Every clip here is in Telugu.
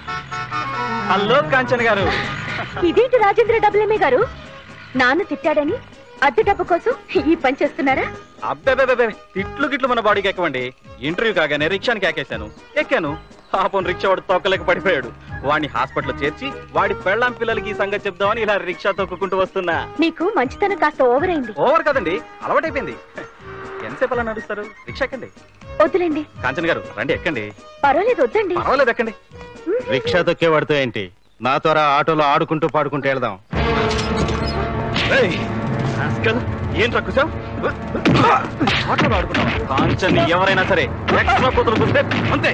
హలో కాంచన్ గారు ఇదేంటి రాజేంద్ర డబ్బులేమే గారు నాన్న తిట్టాడని అద్దె డబ్బు కోసం ఈ పని చేస్తున్నారా అబ్బే తిట్లు గిట్లు మన బాడీకి ఎక్కవండి ఇంటర్వ్యూ కాగానే రిక్షానికి ఎక్కేశాను ఎక్కాను పాపం రిక్షా వాడు తొక్కలేక పడిపోయాడు వాడిని హాస్పిటల్లో చేర్చి వాడి పెళ్ళాం పిల్లలకి ఈ సంగతి చెప్దామని ఇలా రిక్షా తొక్కుకుంటూ వస్తున్నా మీకు మంచితనం కాస్త ఓవర్ అయింది ఓవర్ కదండి అలవాటైపోయింది ఎంతసేపు అలా నడుస్తారు రిక్షా ఎక్కండి వద్దులేండి కాంచన్ గారు రండి ఎక్కండి పర్వాలేదు వద్దండి పర్వాలేదు ఎక్కండి రిక్షా తొక్కేవాడితో ఏంటి నా త్వర ఆటోలో ఆడుకుంటూ పాడుకుంటూ వెళ్దాం ఏయ్, rascal, ఏం రక్కుసావు ఆటోలో ఆడుకున్నావా కాంచన్ ఎవరైనా సరే ఎక్స్ట్రా కూతురు చూస్తే అంతే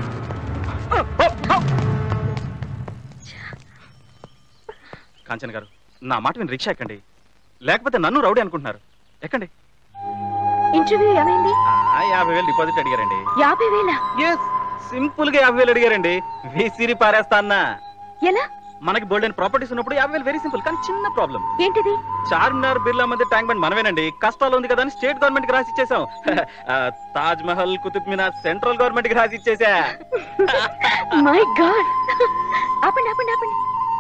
కాంచన్ గారు నా మాట విని రిక్షా ఎక్కండి లేకపోతే నన్ను రౌడీ అనుకుంటున్నారు ఎక్కండి ఇంటర్వ్యూ ఏమైంది ఆ, యాభై వేలు డిపాజిట్ అడిగారండి యాభై వేల ఎస్ సింపుల్ గా యాభై వేలు అడిగారండి విసిరి పారేస్తా అన్నా ఎలా మనకి బోల్డెన్ ప్రాపర్టీస్ ఉన్నప్పుడు యాభై వేలు వెరీ సింపుల్ కానీ చిన్న ప్రాబ్లం ఏంటిది చార్మినార్ బిర్లా మధ్య ట్యాంక్ బండ్ మనమేనండి కష్టాలు ఉంది కదా అని స్టేట్ గవర్నమెంట్ కి రాసి ఇచ్చేసాం ఆ, తాజ్ మహల్ కుతుబ్ మినార్ సెంట్రల్ గవర్నమెంట్ కి రాసి ఇచ్చేసా మై గాడ్ ఆపండి ఆపండి ఆపండి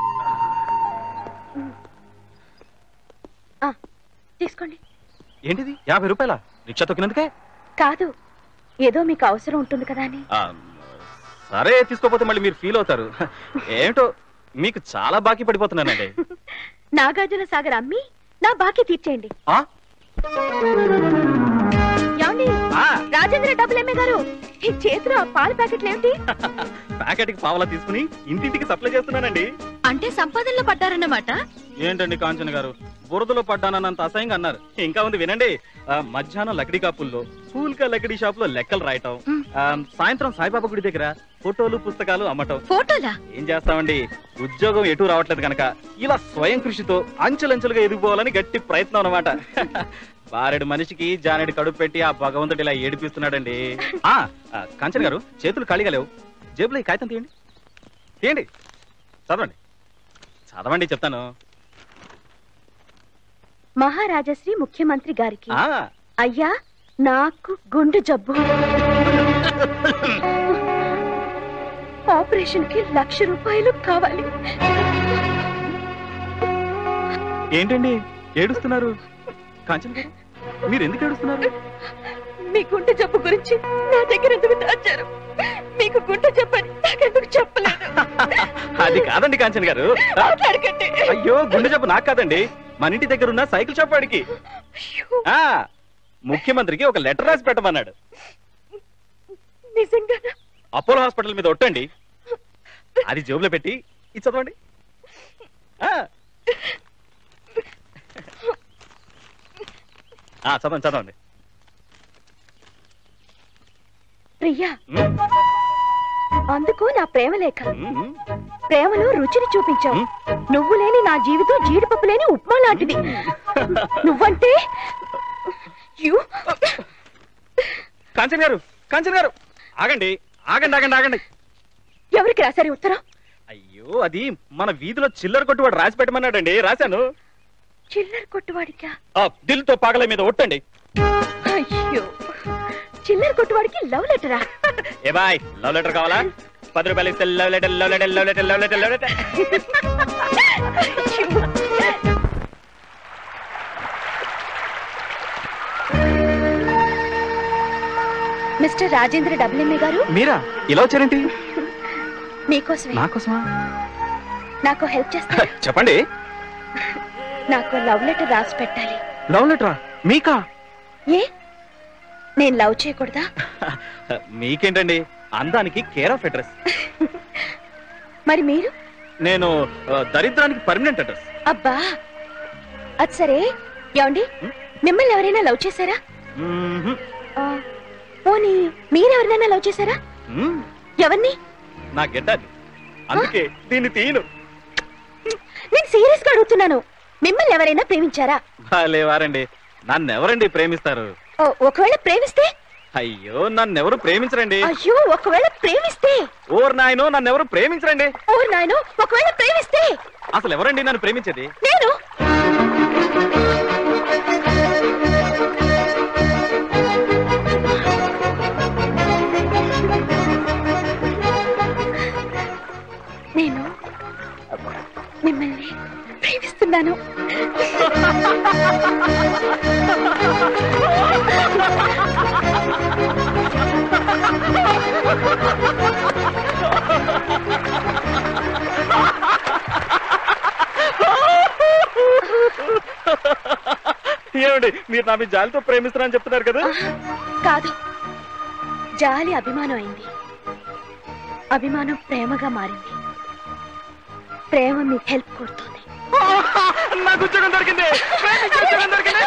ఆ, తీసుకోండి ఏంటిది యాభై రూపాయల రిక్షా తొక్కినందుకే కాదు ఏదో మీకు అవసరం ఉంటుంది కదా అని ఆ, సరే తీసుకోపోతే మళ్ళీ మీరు ఫీల్ అవుతారు ఏంటో మీకు చాలా బాకీ పడిపోతున్నానండి నాగార్జున సాగర్ అమ్మి నా బాకీ తీర్చేయండి ఆ? ఏమండి ఆ, రాజేంద్ర డబ్బులేమే గారు ఈ చేతిలో ఆ పాల ప్యాకెట్లు ఏమిటి ప్యాకెట్ కి పావలా తీసుకుని ఇంటింటికి సప్లై చేస్తున్నానండి అంటే సంపాదనలో పడ్డారన్నమాట ఏంటండి కాంచన గారు బురదలో పడ్డానన్నంత అసహ్యంగా అన్నారు ఇంకా ఉంది వినండి ఆ, మధ్యాహ్నం లకడీ కాపుల్లో కూల్కా లకడీ షాప్ లో లెక్కలు రాయటం ఆ, సాయంత్రం సాయిబాబా గుడి దగ్గర ఫోటోలు పుస్తకాలు అమ్మటం ఫోటోలా ఏం చేస్తామండి ఉద్యోగం ఎటు రావట్లేదు కనుక ఇలా స్వయం కృషితో అంచెలంచెలుగా ఎదిగిపోవాలని గట్టి ప్రయత్నం అన్నమాట బారెడు మనిషికి జానెడు కడుపు పెట్టి ఆ భగవంతుడు ఇలా ఏడిపిస్తున్నాడండి ఆ ఆ, కాంచన గారు చేతులు ఖాళీగా లేవు జేబులో ఈ కాగితం తీయండి తీయండి చదవండి చదవండి చెప్తాను మహారాజశ్రీ ముఖ్యమంత్రి గారికి ఆ అయ్యా నాకు గుండె జబ్బు ఆపరేషన్ కి లక్ష రూపాయలు కావాలి ఏంటండి ఏడుస్తున్నారు కాంచన గారు మీరు ఎందుకు ఏడుస్తున్నారు మీ గుండె జబ్బు గురించి నా దగ్గర ఎందుకు దాచారు మీకు గుండె జబ్బు అని నాకెందుకు చెప్పలేదు అది కాదండి కాంచన గారు మాట్లాడకండి అయ్యో గుండె జబ్బు నాకు కాదండి మన ఇంటి దగ్గర ఉన్న సైకిల్ షాప్ వాడికి అయ్యో, ఆ ముఖ్యమంత్రికి ఒక లెటర్ రాసి పెట్టమన్నాడు నిజంగా అపోలో హాస్పిటల్ మీద ఒట్టండి అది జేబులో పెట్టి ఇది చదవండి ఆ. ఆ, చదవండి చదవండి ప్రియా ఉమ్, అందుకు నా ప్రేమ లేఖ ఉమ్, ఉమ్. ప్రేమలో రుచిని చూపించావు నువ్వు లేని నా జీవితం జీడిపప్పు లేని ఉప్మా లాంటిది నువ్వంటే యు కాంచన్ గారు కాంచన్ గారు ఆగండి ఆగండి ఆగండి ఆగండి ఎవరికి రాశారు ఈ ఉత్తరం అయ్యో అది మన వీధిలో చిల్లర కొట్టువాడు రాసి పెట్టమన్నాడండి రాశాను చిల్లర కొట్టువాడికా ఆ దిల్తో పాగల మీద ఒట్టండి అయ్యో చిల్లర కొట్టువాడికి లవ్ లెటరా ఏ బాయ్ లవ్ లెటర్ కావాలా పది రూపాయలు ఇస్తే love letter love letter love letter love letter love letter mister Rajendra WMA గారు మీరా ఇలా వచ్చారేంటి మీకోసమే నాకోసమా నాకు హెల్ప్ చేస్తారా చెప్పండి నాకు లవ్ లెటర్ రాసి పెట్టాలి లవ్ లెటరా మీకా ఏ నేను లవ్ చేయకూడదా మీకేంటండి అందానికి కేర్ ఆఫ్ అడ్రస్ మరి మీరు నేను ఆ, దరిద్రానికి పర్మనెంట్ అడ్రస్ అబ్బా అది సరే ఏమండి మిమ్మల్ని ఎవరైనా లవ్ చేశారా ఆ, పోనీ మీరెవరినైనా లవ్ చేశారా ఎవరిని నా గెడ్డాది అందుకే దీన్ని తీయను నేను సీరియస్ గా అడుగుతున్నాను మిమ్మల్ని ఎవరైనా ప్రేమించారా లేవారండి నన్ను ఎవరండి ప్రేమిస్తారు ఓ, ఒకవేళ ప్రేమిస్తే అయ్యో నన్ను ఎవరు ప్రేమించరండి అయ్యో ఒకవేళ ప్రేమిస్తే ఓర్ నాయనో నన్ను ఎవరు ప్రేమించరండి ఓ నాయనో ఒకవేళ ప్రేమిస్తే అసలు ఎవరండి నన్ను ప్రేమించేది నేను నేను మిమ్మల్ని ప్రేమిస్తున్నాను ఏమండి మీరు నా మీ జాలితో ప్రేమిస్తున్నారని చెప్తున్నారు కదా కాదు జాలి అభిమానం అయింది అభిమానం ప్రేమగా మారింది ప్రేమ మీకు హెల్ప్ కోరుతుంది నాకు ఉద్యోగం దొరికింది ప్రేమించే ఉద్యోగం దొరికింది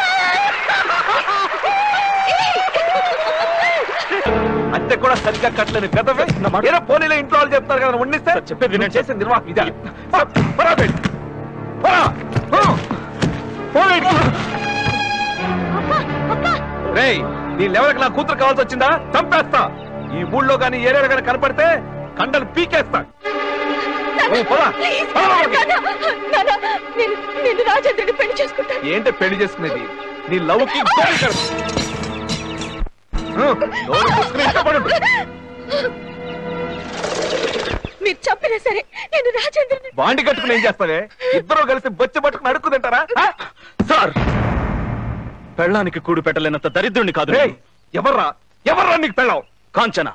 అంతే కూడా సరిగ్గా కట్టలేని పెద్దవే నా మాట- ఏదో పోనీలో ఇంట్లో వాళ్ళు చెప్తారు కదా వండిస్తే సార్, చెప్పేది వినండి. నువ్వు చేసే నిర్వాహం ఇదే పరా, పరా బయట. పరా. ఆ. పో బయటికి. రేయ్ నీ లెవెల్కి నా కూతురు కావాల్సి వచ్చిందా చంపేస్తా ఈ ఊళ్ళో గాని ఏరియాలో గాని కనపడితే కండలు పీకేస్తా ఓ, పరా. పరా లోపలికి. నేను రాజేంద్రుని పెళ్లి చేసుకుంటాను ఏంటి పెళ్లి చేసుకునేది నీ లవ్ కి గోలి కడుపు. ఆ, నోరు మూసుకుని ఇంట్లో పడుండు. మీరు చెప్పినా సరే నేను రాజేంద్రుని బాండి కట్టుకుని ఏం చేస్తావే ఇద్దరు కలిసి బొచ్చ పట్టుకుని అడుక్కు తింటారా ఆ? సార్ పెళ్ళానికి కూడు పెట్టలేనంత దరిద్రుణ్ణి కాదు రేయ్, నేను. ఎవర్రా ఎవర్రా నీకు పెళ్ళావు కాంచన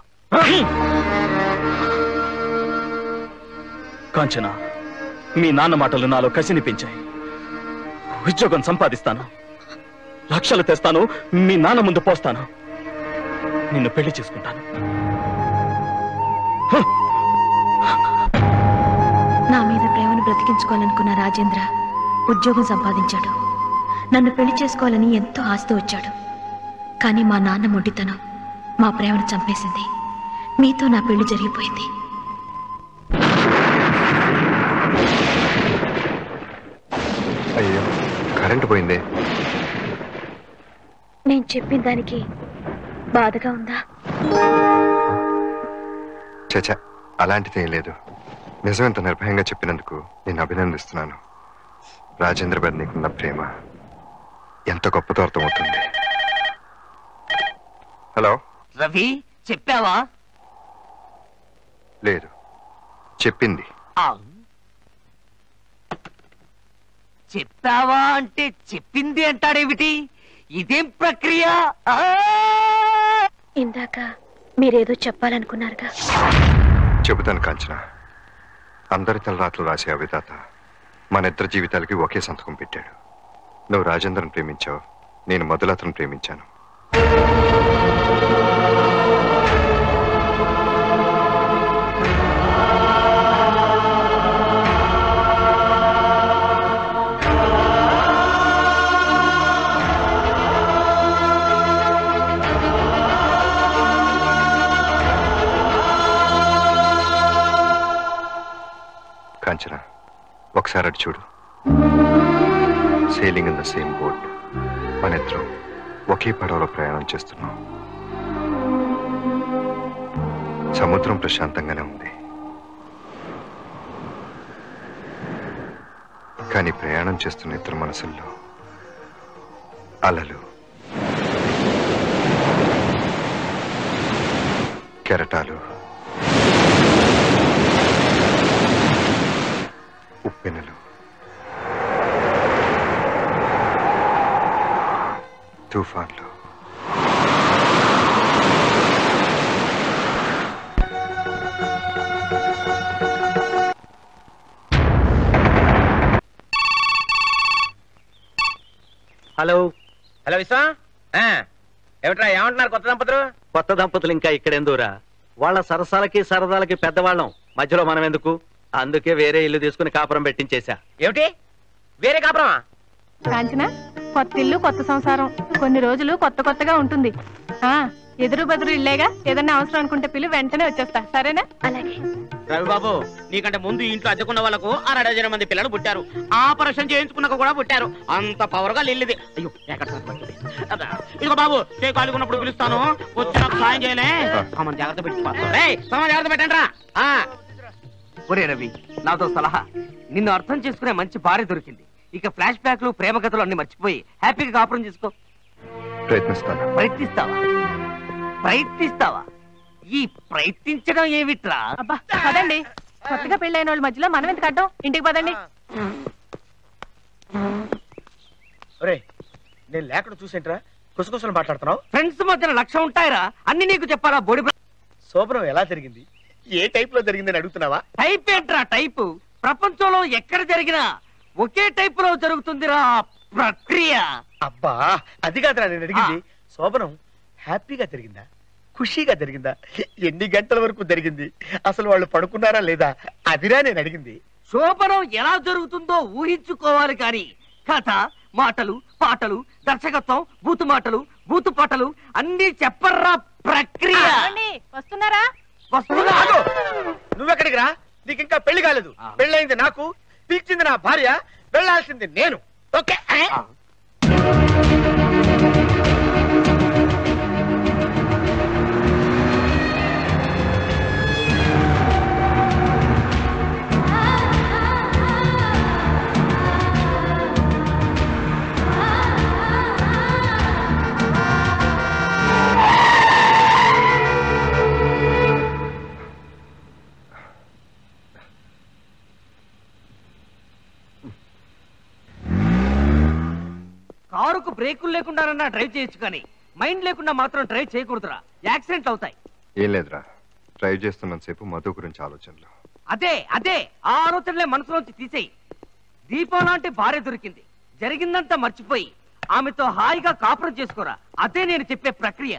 కాంచన మీ నాన్న మాటలు నాలో కసిని పెంచాయి ఉద్యోగం సంపాదిస్తాను లక్షలు తెస్తాను మీ నాన్న ముందు పోస్తాను నిన్ను పెళ్లి చేసుకుంటాను హ! నా మీద ప్రేమను బ్రతికించుకోవాలనుకున్న రాజేంద్ర ఉద్యోగం సంపాదించాడు నన్ను పెళ్లి చేసుకోవాలని ఎంతో ఆస్తి వచ్చాడు కానీ మా నాన్న మొండితనం మా ప్రేమను చంపేసింది మీతో నా పెళ్లి జరిగిపోయింది అయ్యో కరెంటు పోయిందే నేను చెప్పిన దానికి బాధగా ఉందా చచ అలాంటిదేం లేదు నిజం ఇంత నిర్భయంగా చెప్పినందుకు నేను అభినందిస్తున్నాను రాజేంద్ర గారి నీకున్న ప్రేమ ఎంత గొప్పతో అర్థమవుతుంది హలో రవి చెప్పావా లేదు చెప్పింది ఆ. చెప్పావా అంటే చెప్పింది అంటాడేమిటి ఇదేం ప్రక్రియ ఆ! ఇందాక మీరేదో చెప్పాలనుకున్నారుగా చెబుతాను కాంచన అందరి తలరాత్రులు రాసే ఆ విధాత మన ఇద్దరి జీవితాలకి ఒకే సంతకం పెట్టాడు నువ్వు రాజేంద్రను ప్రేమించావు నేను మధులతను ప్రేమించాను కాంచన ఒకసారి అటు చూడు sailing in the same boat మన ఇద్దరం ఒకే పడవలో ప్రయాణం చేస్తున్నాం సముద్రం ప్రశాంతంగానే ఉంది కానీ ప్రయాణం చేస్తున్న ఇద్దరు మనసుల్లో అలలు కెరటాలు ఉప్పెనలు తుఫాన్లు హలో హలో విశ్వం ఆ, ఏమిట్రా ఏమంటున్నారు కొత్త దంపతులు కొత్త దంపతులు ఇంకా ఇక్కడెందురా వాళ్ళ సరసాలకి సరదాలకి పెద్దవాళ్ళం మధ్యలో మనం ఎందుకు అందుకే వేరే ఇల్లు తీసుకుని కాపురం పెట్టించేశా ఏమిటి వేరే కాపురమా కాంచన కొత్త ఇల్లు కొత్త సంసారం కొన్ని రోజులు కొత్త కొత్తగా ఉంటుంది ఆ ఎదురు బెదురు ఇల్లేగా ఏదన్నా అవసరం అనుకుంటే పిల్లు వెంటనే వచ్చేస్తా సరేనా అలాగే రవి బాబు నీకంటే ముందు ఈ ఇంట్లో అద్దెకున్న వాళ్ళకు అరడజన మంది పిల్లలు పుట్టారు ఆపరేషన్ చేయించుకున్నాక కూడా పుట్టారు అంత పవర్ గా ఇల్లుది అయ్యో ఎక్కడ సరిపడుతుంది అబ్బా, ఇదిగో బాబు చేయి కాలుకున్నప్పుడు పిలుస్తాను వచ్చి నాకు సాయం చేయలే అమ్మని జాగ్రత్త పెట్టి రేయ్, సామాన్ జాగ్రత్త పెట్టండి రా ఒరే రవి నాతో సలహా నిన్ను అర్థం చేసుకునే మంచి భార్య దొరికింది ఇక ఫ్లాష్ బ్యాక్లు ప్రేమ కథలు అన్ని మర్చిపోయి హ్యాపీగా కాపురం చేసుకో ప్రయత్నిస్తాను ప్రయత్నిస్తావా ప్రయత్నిస్తావా ఈ ప్రయత్నించడం ఏమిట్రా అబ్బా పదండి కొత్తగా పెళ్ళైన వాళ్ళ మధ్యలో మనం ఎందుకు అడ్డం ఇంటికి పదండి ఒరే నేను లేకుండా చూసేంట్రా కుసకుసలు మాట్లాడుతున్నావు ఫ్రెండ్స్ మధ్యన లక్ష్యం ఉంటాయిరా అన్ని నీకు చెప్పాలా బోడి శోభనం ఎలా జరిగింది ఏ టైప్ లో జరిగిందని అడుగుతున్నావా టైప్ ఏంట్రా టైపు ప్రపంచంలో ఎక్కడ జరిగినా ఒకే టైప్ లో జరుగుతుందిరా ఆ ప్రక్రియ అబ్బా అది కాదురా నేను అడిగింది శోభనం హ్యాపీగా జరిగిందా ఖుషీగా జరిగిందా ఎన్ని గంటల వరకు జరిగింది అసలు వాళ్ళు పడుకున్నారా లేదా అదిరా నేను అడిగింది శోభనం ఎలా జరుగుతుందో ఊహించుకోవాలి కానీ కథ మాటలు పాటలు దర్శకత్వం బూతు మాటలు బూతు పాటలు అన్ని చెప్పర్రా ప్రక్రియ ఏమండి? వస్తున్నారా వస్తున్నా ఆగు! నువ్వెక్కడికి రా నీకు ఇంకా పెళ్లి కాలేదు పెళ్ళైంది నాకు పిలిచింది నా భార్య వెళ్ళాల్సింది నేను ఓకే కారుకు బ్రేకులు లేకుండానన్నా డ్రైవ్ చేయొచ్చు కానీ మైండ్ లేకుండా మాత్రం డ్రైవ్ చేయకూడదురా యాక్సిడెంట్ అవుతాయి ఏం లేదురా డ్రైవ్ చేస్తున్నంతసేపు మధు గురించి ఆలోచనలు అదే అదే ఆ ఆలోచనలే మనసులోంచి తీసేయి దీపం లాంటి భార్య దొరికింది జరిగిందంతా మర్చిపోయి ఆమెతో హాయిగా కాపురం చేసుకోరా అదే నేను చెప్పే ప్రక్రియ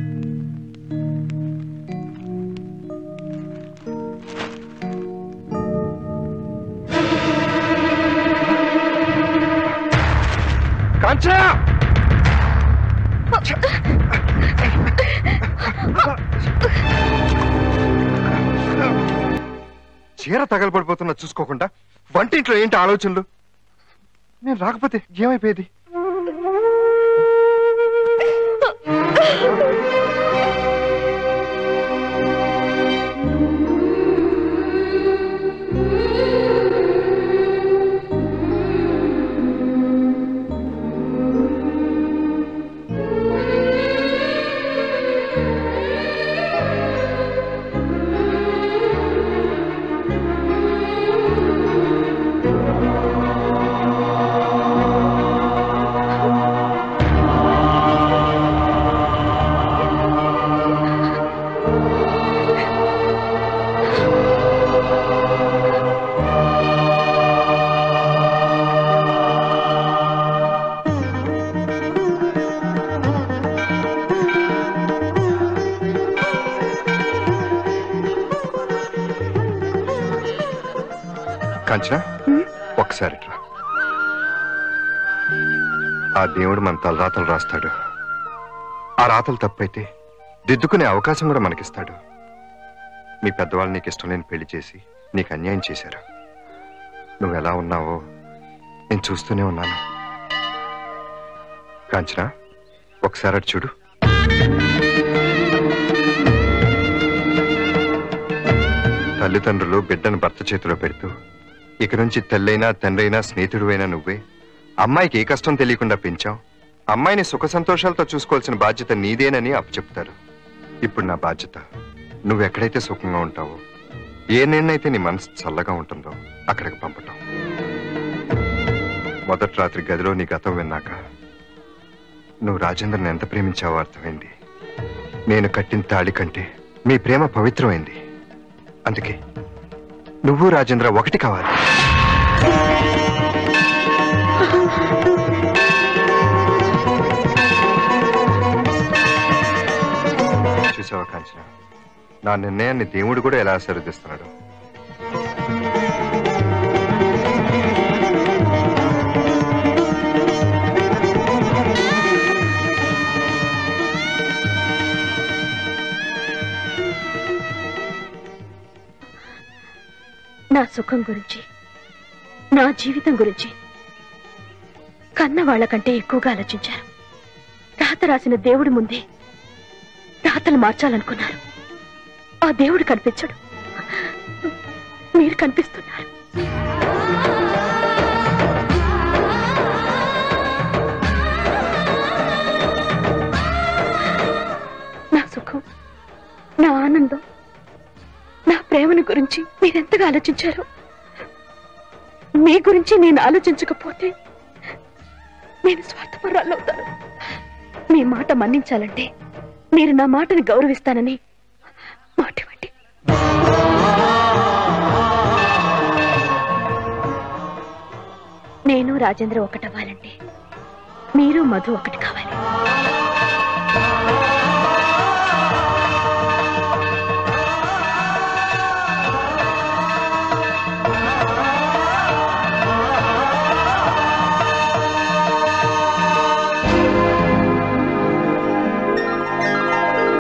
కాంచనా చీర తగలబడిపోతున్నా చూసుకోకుండా వంటింట్లో ఏంటి ఆలోచనలు నేను రాకపోతే ఏమైపోయేది కాంచనా ఒకసారి రా ఆ దేవుడు మన తలరాతలు రాస్తాడు ఆ రాతలు తప్పైతే దిద్దుకునే అవకాశం కూడా మనకిస్తాడు మీ పెద్దవాళ్ళు నీకు ఇష్టం లేని పెళ్లి చేసి నీకు అన్యాయం చేశారు నువ్వు ఎలా ఉన్నావో నేను చూస్తూనే ఉన్నాను కాంచనా ఒకసారి అటు చూడు తల్లిదండ్రులు బిడ్డను భర్త చేతిలో పెడుతూ ఇక నుంచి తల్లైనా తండ్రైనా స్నేహితుడువైనా నువ్వే అమ్మాయికి ఏ కష్టం తెలియకుండా పెంచావు అమ్మాయిని సుఖ సంతోషాలతో చూసుకోవాల్సిన బాధ్యత నీదేనని అప్పచెప్తారు ఇప్పుడు నా బాధ్యత నువ్వు ఎక్కడైతే సుఖంగా ఉంటావో ఏ నేనైతే నీ మనసు చల్లగా ఉంటుందో అక్కడికి పంపటం మొదటి రాత్రి గదిలో నీ గతం విన్నాక నువ్వు రాజేంద్రని ఎంత ప్రేమించావో అర్థమైంది నేను కట్టిన తాళి కంటే మీ ప్రేమ పవిత్రమైంది అందుకే నువ్వు రాజేంద్ర ఒకటి కావాలి చూసావా కాంచన నా నిర్ణయాన్ని దేవుడు కూడా ఎలా ఆశీర్వదిస్తున్నాడు నా సుఖం గురించి నా జీవితం గురించి కన్న వాళ్ళకంటే ఎక్కువగా ఆలోచించారు రాత రాసిన దేవుడి ముందే రాతలు మార్చాలనుకున్నారు ఆ దేవుడు కనిపించడు మీరు కనిపిస్తున్నారు నా సుఖం నా ఆనందం నా ప్రేమను గురించి మీరెంతగా ఆలోచించారు మీ గురించి నేను ఆలోచించకపోతే నేను స్వార్థపరాలవుతాను మీ మాట మన్నించాలంటే మీరు నా మాటని గౌరవిస్తానని మాట ఇవ్వండి నేను రాజేంద్ర ఒకటవ్వాలంటే మీరు మధు ఒకటి కావాలి